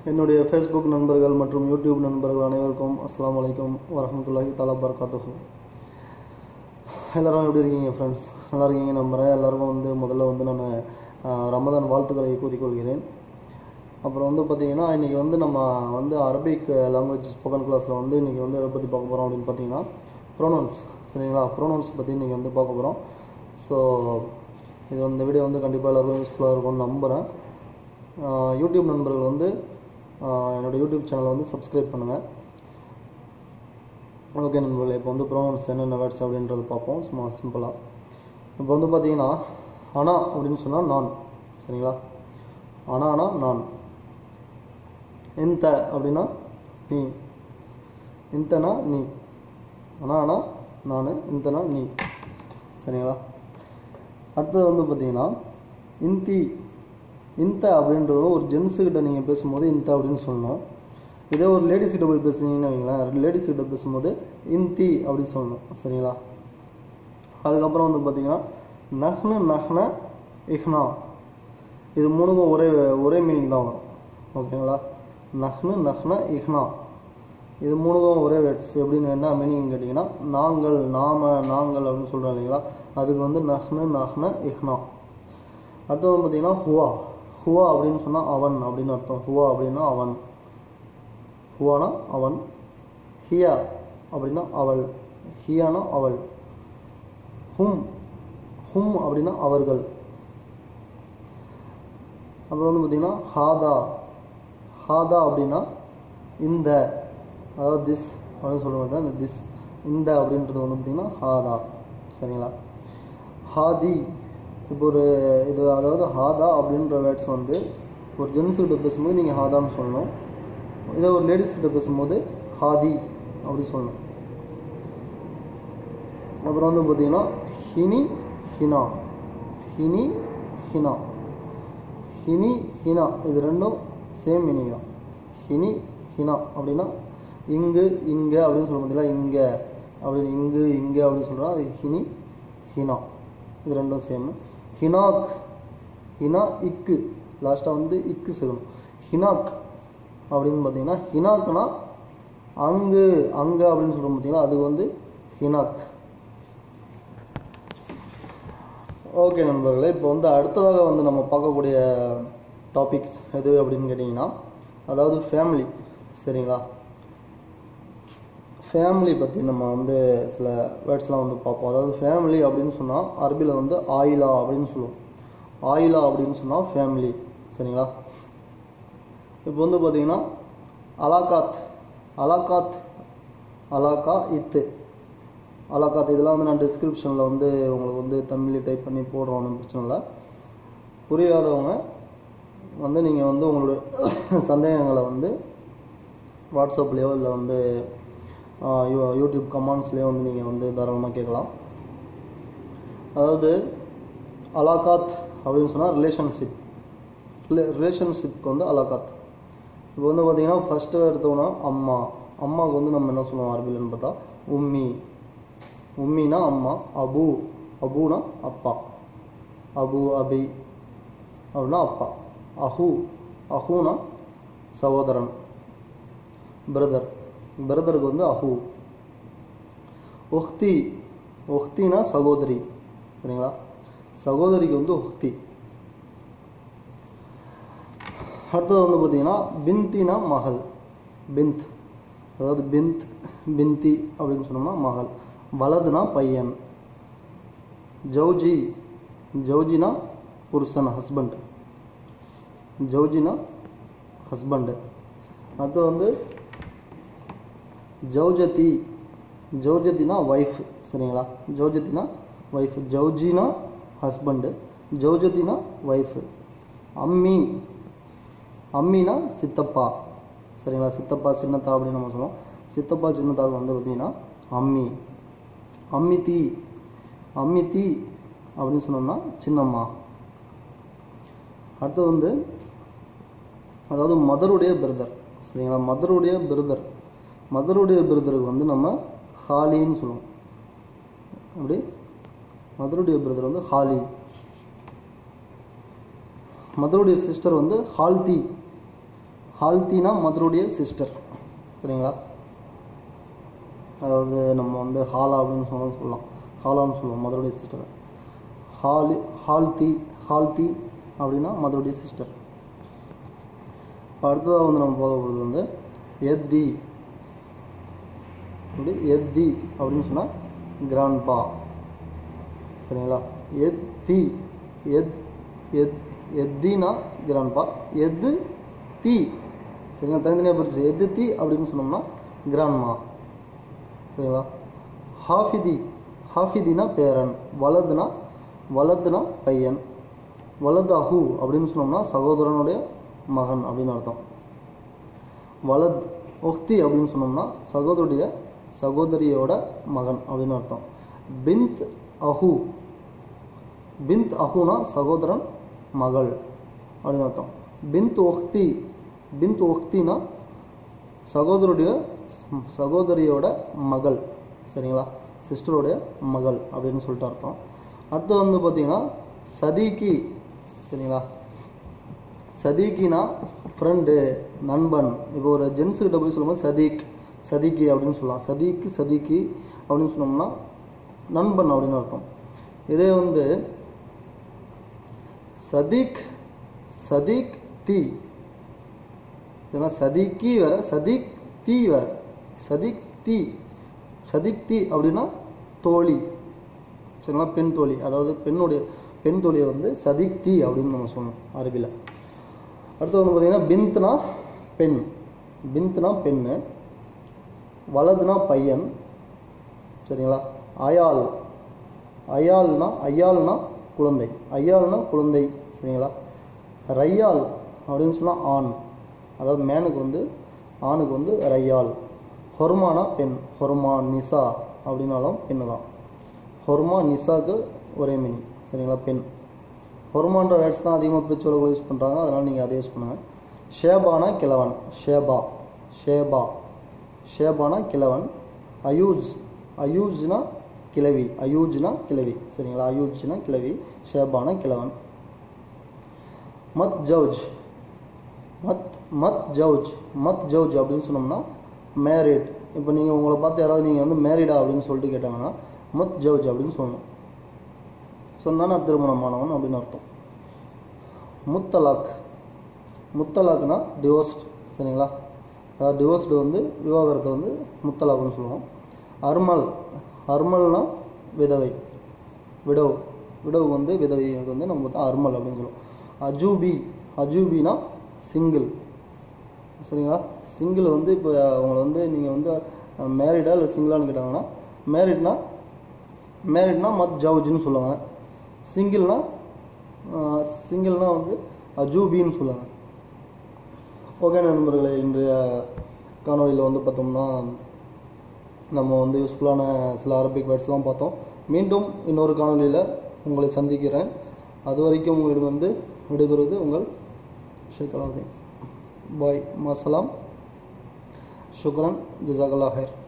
என்னுடைய ஃபேஸ்புக் நண்பர்கள் மற்றும் யூடியூப் நண்பர்கள் அனைவருக்கும் அஸ்ஸலாமு அலைக்கும் வரஹ்மத்துல்லாஹி தஆலா பரகாத்துஹு எல்லாரும் எப்படி இருக்கீங்க ஃப்ரெண்ட்ஸ் நல்லா இருக்கீங்க நம்புகிறேன் எல்லாருக்கும் வந்து முதல்ல வந்து நான் ரமதான் வாழ்த்துக்களை கூறிக்கொள்கிறேன் அப்புறம் வந்து பார்த்தீங்கன்னா இன்றைக்கி வந்து நம்ம வந்து அரபிக் லாங்குவேஜ் ஸ்போக்கன் கிளாஸில் வந்து இன்றைக்கி வந்து எதை பற்றி பார்க்க போகிறோம் அப்படின்னு பார்த்தீங்கன்னா ப்ரோனவுன்ஸ் சரிங்களா ப்ரோனவுன்ஸ் பற்றி இன்றைக்கி வந்து பார்க்க போகிறோம் ஸோ இது இந்த வீடியோ வந்து கண்டிப்பாக எல்லாருக்கும் யூஸ்ஃபுல்லாக இருக்கும்னு நம்புகிறேன் ஆஹ் யூடியூப் நண்பர்கள் வந்து ஆஹ் என்னோட யூடியூப் சேனலை வந்து சப்ஸ்கிரைப் பண்ணுங்கள் ஓகே நண்பர்களே இப்போ வந்து ப்ரோனவுன்ஸ் என்னென்ன வேர்ட்ஸ் அப்படின்றது பார்ப்போம் சும்மா சிம்பிளாக இப்போ வந்து பார்த்தீங்கன்னா அனா அப்படின்னு சொன்னால் நான் சரிங்களா அனானா நான் இந்த அப்படின்னா நீ இந்தனா நீ அனானா நான் இந்தனா நீ சரிங்களா அடுத்தது வந்து பார்த்தீங்கன்னா இந்தி இந்த அப்படின்றது ஒரு ஜென்ஸு கிட்ட நீங்கள் பேசும்போது இந்த அப்படின்னு சொல்லணும் இதே ஒரு லேடிஸ் கிட்ட போய் பேசுனீங்கன்னு வைங்களேன் லேடிஸ் கிட்ட பேசும்போது இந்தி அப்படின்னு சொல்லணும் சரிங்களா அதுக்கப்புறம் வந்து பார்த்தீங்கன்னா நஹ்னு நஹ்ன இஹ்னா இது மூணுக்கும் ஒரே ஒரே மீனிங் தான் வரும் ஓகேங்களா நஹ்னு நஹ்ன இஹ்னா இது மூணுக்கும் ஒரே வேர்ட்ஸ் எப்படின்னு என்ன மீனிங் கேட்டிங்கன்னா நாங்கள் நாம நாங்கள் அப்படின்னு சொல்கிறோம் இல்லைங்களா அதுக்கு வந்து நஹ்னு நஹ்ன இஹ்னா அடுத்தது வந்து பார்த்தீங்கன்னா ஹுவா ஹுவா அப்படின்னு சொன்னால் அவன் அப்படின்னு அர்த்தம் ஹுவா அப்படின்னா அவன் ஹுவானா அவன் ஹியா அப்படின்னா அவள் ஹியானா அவள் ஹும் ஹும் அப்படின்னா அவர்கள் அப்புறம் வந்து பார்த்தீங்கன்னா ஹாதா ஹாதா அப்படின்னா இந்த அதாவது திஸ் அப்படின்னு சொல்லுவாங்க இந்த திஸ் இந்த அப்படின்றது வந்து பார்த்தீங்கன்னா ஹாதா சரிங்களா ஹாதி இப்போ ஒரு இது அதாவது ஹாதா அப்படின்ற வேர்ட்ஸ் வந்து ஒரு ஜென்ஸ் கிட்ட பேசும்போது நீங்கள் ஹாதான்னு சொல்லணும் இதே ஒரு லேடிஸ் கிட்ட பேசும்போது ஹாதி அப்படி சொல்லணும் அப்புறம் வந்து பார்த்தீங்கன்னா ஹினி ஹினா ஹினி ஹினா ஹினி ஹினா இது ரெண்டும் சேம் மீனிங் தான் ஹினி ஹினா அப்படின்னா இங்கு இங்கே அப்படின்னு சொல்ல பார்த்தீங்களா இங்கே அப்படின்னு இங்கு இங்கே அப்படின்னு சொல்கிறோம் அது ஹினி ஹினா இது ரெண்டும் சேம் ஹினாக் ஹினா இக்கு லாஸ்ட்டாக வந்து இக்கு சொல்லணும் ஹினாக் அப்படின்னு பார்த்தீங்கன்னா ஹினாக்னா அங்கு அங்கே அப்படின்னு சொல்கிறோம் பார்த்தீங்கன்னா அது வந்து ஹினாக் ஓகே நண்பர்களே இப்போ வந்து அடுத்ததாக வந்து நம்ம பார்க்கக்கூடிய டாபிக்ஸ் எது அப்படின்னு கேட்டிங்கன்னா அதாவது ஃபேமிலி சரிங்களா ஃபேமிலி பற்றி நம்ம வந்து சில வேர்ட்ஸ்லாம் வந்து பார்ப்போம் அதாவது ஃபேமிலி அப்படின்னு சொன்னால் அரபியில் வந்து ஆயிலா அப்படின்னு சொல்லுவோம் ஆயிலா அப்படின்னு சொன்னால் ஃபேமிலி சரிங்களா இப்போ வந்து பார்த்தீங்கன்னா அலாகாத் அலாகாத் அலாக்கா இத்து அலாகாத் இதெல்லாம் வந்து நான் டிஸ்கிரிப்ஷனில் வந்து உங்களுக்கு வந்து தமிழில் டைப் பண்ணி போடுறோம் ஒன்றும் பிரச்சனை இல்லை புரியாதவங்க வந்து நீங்கள் வந்து உங்களுடைய சந்தேகங்களை வந்து வாட்ஸ்அப்லேயோ இல்லை வந்து யூ- யூடியூப் கமெண்ட்ஸ்லேயோ வந்து நீங்கள் வந்து தாராளமாக கேட்கலாம் அதாவது அலாகாத் அப்படின்னு சொன்னால் ரிலேஷன்ஷிப் ரிலேஷன்ஷிப்க்கு வந்து அலாகாத் இப்போ வந்து பார்த்தீங்கன்னா ஃபஸ்ட்டு எடுத்தோன்னா அம்மா அம்மாவுக்கு வந்து நம்ம என்ன சொல்லுவோம் அரபிலன்னு பார்த்தா உம்மி உம்மினா அம்மா அபு அபுனா அப்பா அபு அபி அப்படின்னா அப்பா அஹு அஹுனா சகோதரன் பிரதர் பிரதருக்கு வந்து அஹு ஒஹ்தி ஒஹ்தினா சகோதரி சரிங்களா சகோதரிக்கு வந்து ஒஹ்தி அடுத்தது வந்து பார்த்தீங்கன்னா பிந்தினா மகள் பிந்த் அதாவது பிந்த் பிந்தி அப்படின்னு சொன்னோம்னா மகள் வலதுனா பையன் ஜவுஜி ஜவுஜினா புருஷன் ஹஸ்பண்ட் ஜவுஜினா ஹஸ்பண்டு அடுத்து வந்து ஜவுஜதி ஜவுஜத்தினா ஒய்ஃப் சரிங்களா ஜவுஜத்தினா ஒய்ஃப் ஜவுஜினா ஹஸ்பண்டு ஜவுஜத்தினா ஒய்ஃபு அம்மி அம்மினா சித்தப்பா சரிங்களா சித்தப்பா சின்னத்தா அப்படின்னு நம்ம சொல்லுவோம் சித்தப்பா சின்னத்தாவுக்கு வந்து பார்த்தீங்கன்னா அம்மி அம்மித்தி அம்மித்தி அப்படின்னு சொன்னோம்னா சின்னம்மா அடுத்து வந்து அதாவது மதருடைய பிரதர் சரிங்களா மதருடைய பிரதர் மதருடைய பிரதருக்கு வந்து நம்ம ஹாலின்னு சொல்லுவோம் அப்படி மதருடைய பிரதர் வந்து ஹாலி மதருடைய சிஸ்டர் வந்து ஹால்தி ஹால்தினா மதருடைய சிஸ்டர் சரிங்களா அதாவது நம்ம வந்து ஹாலா அப்படின்னு சொன்னால் சொல்லலாம் ஹாலான்னு சொல்லுவோம் மதருடைய சிஸ்டர் ஹாலி ஹால்தி ஹால்தி அப்படின்னா மதருடைய சிஸ்டர் அடுத்ததாக வந்து நம்ம போக போகிறது வந்து எத்தி இப்படி எத்தி அப்படின்னு சொன்னால் கிராண்ட் பா சரிங்களா எத்தி எத் எத் எத்தினா கிராண்ட் பா எது தீ சரிங்களா தனித்தனியாக பிரிச்சு எது தீ அப்படின்னு சொன்னோம்னா கிராண்ட்மா சரிங்களா ஹாஃபிதி ஹாஃபிதினா பேரன் வலதுனா வலதுனா பையன் வலது அஹு அப்படின்னு சொன்னோம்னா சகோதரனுடைய மகன் அப்படின்னு அர்த்தம் வலத் ஒக்தி அப்படின்னு சொன்னோம்னா சகோதரிய சகோதரியோட மகன் அப்படின்னு அர்த்தம் பிந்த் அஹு பிந்த் அஹுனா சகோதரன் மகள் அப்படின்னு அர்த்தம் பிந்த் ஒக்தி பிந்த் ஒக்தினா சகோதரருடைய சகோதரியோட மகள் சரிங்களா சிஸ்டருடைய மகள் அப்படின்னு சொல்லிட்டு அர்த்தம் அடுத்து வந்து பார்த்தீங்கன்னா சதீக்கி சரிங்களா சதீக்கினா ஃப்ரெண்டு நண்பன் இப்போ ஒரு ஜென்ஸு கிட்ட போய் சொல்லும்போது சதீக் சதீக்கி அப்படின்னு சொல்லலாம் சதீக்கு சதீக்கி அப்படின்னு சொன்னோம்னா நண்பன் அப்படின்னு அர்த்தம் இதே வந்து சதீக் சதீக் தீ இதெல்லாம் சதீக்கி வேற சதீக் தீ வேற சதீக் தீ சதீக் தீ அப்படின்னா தோழி சரிங்களா பெண் தோழி அதாவது பெண்ணுடைய பெண் தோழியை வந்து சதீக் தீ அப்படின்னு நம்ம சொன்னோம் அரபியில் அடுத்து வந்து பார்த்தீங்கன்னா பிந்த்னா பெண் பிந்த்னா பெண்ணு வலதுனா பையன் சரிங்களா அயால் அயால்னா ஐயால்னா குழந்தை ஐயால்னா குழந்தை சரிங்களா ரையால் அப்படின்னு சொன்னால் ஆண் அதாவது மேனுக்கு வந்து ஆணுக்கு வந்து ரையால் ஹொர்மானா பெண் ஹொர்மா நிசா அப்படின்னாலும் பெண்ணு தான் ஹொர்மா நிசாக்கு ஒரே மீனிங் சரிங்களா பெண் ஹொர்மான்ற வேர்ட்ஸ் தான் அதிகமாக பேச்சு வழக்கில் யூஸ் பண்ணுறாங்க அதனால் நீங்கள் அதை யூஸ் பண்ணுங்கள் ஷேபானா கிழவன் ஷேபா ஷேபா ஷேபானா கிழவன் அயூஜ் அயூஜ்னா கிழவி அயூஜ்னா கிழவி சரிங்களா அயூஜ்னா கிழவி ஷேபானா கிழவன் மத் ஜவுஜ் மத் மத் ஜவுஜ் மத் ஜவுஜ் அப்படின்னு சொன்னோம்னா மேரிட் இப்போ நீங்கள் உங்களை பார்த்து யாராவது நீங்கள் வந்து மேரிடா அப்படின்னு சொல்லிட்டு கேட்டாங்கன்னா மத் ஜவுஜ் அப்படின்னு சொல்லணும் சொன்னால் நான் திருமணமானவன் அப்படின்னு அர்த்தம் முத்தலாக் முத்தலாக்னா டிவோர்ஸ்ட் சரிங்களா அதாவது டிவோர்ஸ்டு வந்து விவாகரத்தை வந்து முத்தலாக்னு சொல்லுவோம் அர்மல் அர்மல்னா விதவை விடவு விடவு வந்து விதவைக்கு வந்து நம்ம வந்து அர்மல் அப்படின்னு சொல்லுவோம் அஜூபி அஜூபினா சிங்கிள் சரிங்களா சிங்கிள் வந்து இப்போ அவங்கள வந்து நீங்கள் வந்து மேரிடா இல்லை சிங்கிளான்னு கேட்டாங்கன்னா மேரிட்னா மேரிட்னா மத் ஜவுஜ்னு சொல்லுவாங்க சிங்கிள்னா சிங்கிள்னா வந்து அஜூபின்னு சொல்லுவாங்க ஓகே நண்பர்களே இன்றைய காணொலியில் வந்து பார்த்தோம்னா நம்ம வந்து யூஸ்ஃபுல்லான சில அரபிக் வேர்ட்ஸ்லாம் பார்த்தோம் மீண்டும் இன்னொரு காணொலியில் உங்களை சந்திக்கிறேன் அது வரைக்கும் உங்களிடமிருந்து விடைபெறுவது உங்கள் ஷேக் அலாவுதீன் பாய் மசலாம் ஷுக்ரன் ஜிசாகல்லா ஹேர்